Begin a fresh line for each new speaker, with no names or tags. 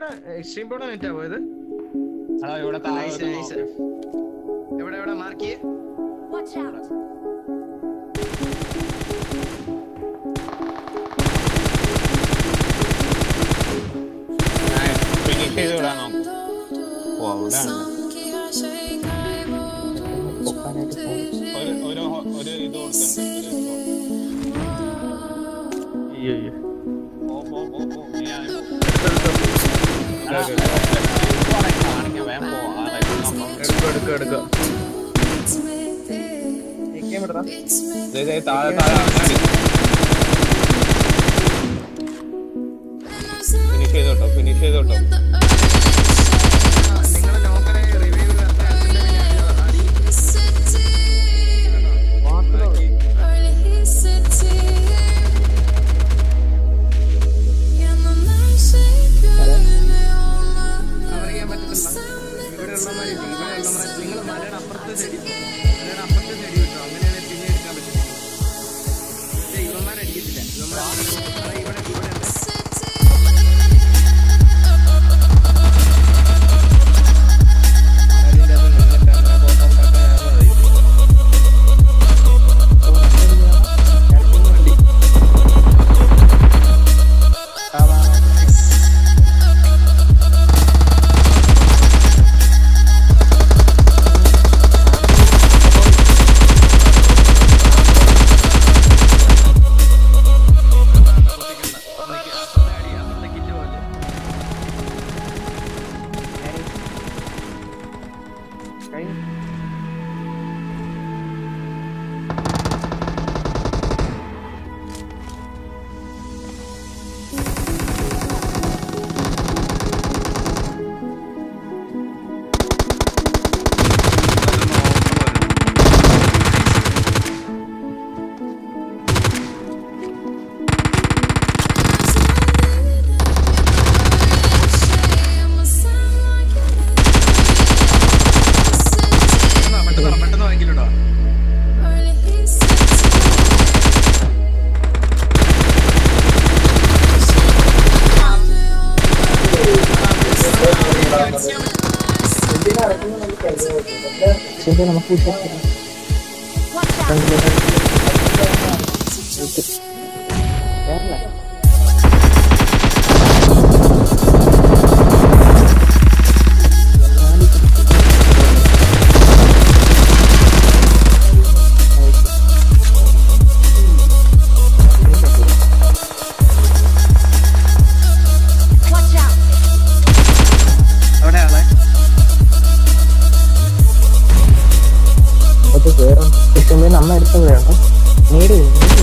Extreme പോണ നെറ്റാ പോയത്
അതാ ഇവിടെ
നൈസ്
താഴെ
നൈസ് എവിടെ എവിടെ മാർക്ക് ചെയ്യേ
Watch out!
ഫിനിഷ് ചെയ്ത് വിടാൻ നോക്കും ഓ അവിടെയാണ് ഒരു ഒരു ഹോ- ഒരു ഇത് കൊടുത്തിട്ടുണ്ട് ഒരു ഇത് കൊടുത്തിട്ടുണ്ട്.
അയ്യോ അയ്യോ
പോ പോ പോ പോ നീ ആദ്യം പോ.
എടുത്തോ,
എടാ, ഇതുവാണെ കാണിക്കാൻ വേഗം പോ ആ റൈറ്റ് നോക്കാം
എടുത്തോ എടുക്കോ എടുക്കോ
ദേ, ദേ, താഴെ താഴെ അങ്ങാടി ഫിനിഷ് ചെയ്ത് കേട്ടോ ഫിനിഷ് ചെയ്ത് കേട്ടോ
നിങ്ങളെ നോക്കറെ റിവ്യൂ അറിയാൻ പറ്റത്തില്ല ഇവിടെ ഉള്ളമാര് ഇവിടെ ഉള്ളമാര് നിങ്ങൾ മലയുടെ അപ്പുറത്തെ സൈഡിൽ മലയുടെ അപ്പുറത്തെ സൈഡിൽ കിട്ടോ അങ്ങനെയാണെങ്കിൽ പിന്നെ എടുക്കാൻ പറ്റും പക്ഷേ ഇവന്മാരടിക്കത്തില്ല ഇവന്മാർ ഇവിടെ ഇവിടെ ഉണ്ട് അതിന്റെ അത് നിന്നിട്ട് അങ്ങനെ പോട്ടോട്ടൊക്കെ വണ്ടി പെട്ടെന്ന് പെട്ടെന്ന് വാങ്ങിക്കില്ലട്ടോ
Watch out! Watch out!
അവിടെ ആളെ
അത് കേറും പക്ഷെ നമ്മ എടുത്ത് വേണം നേടി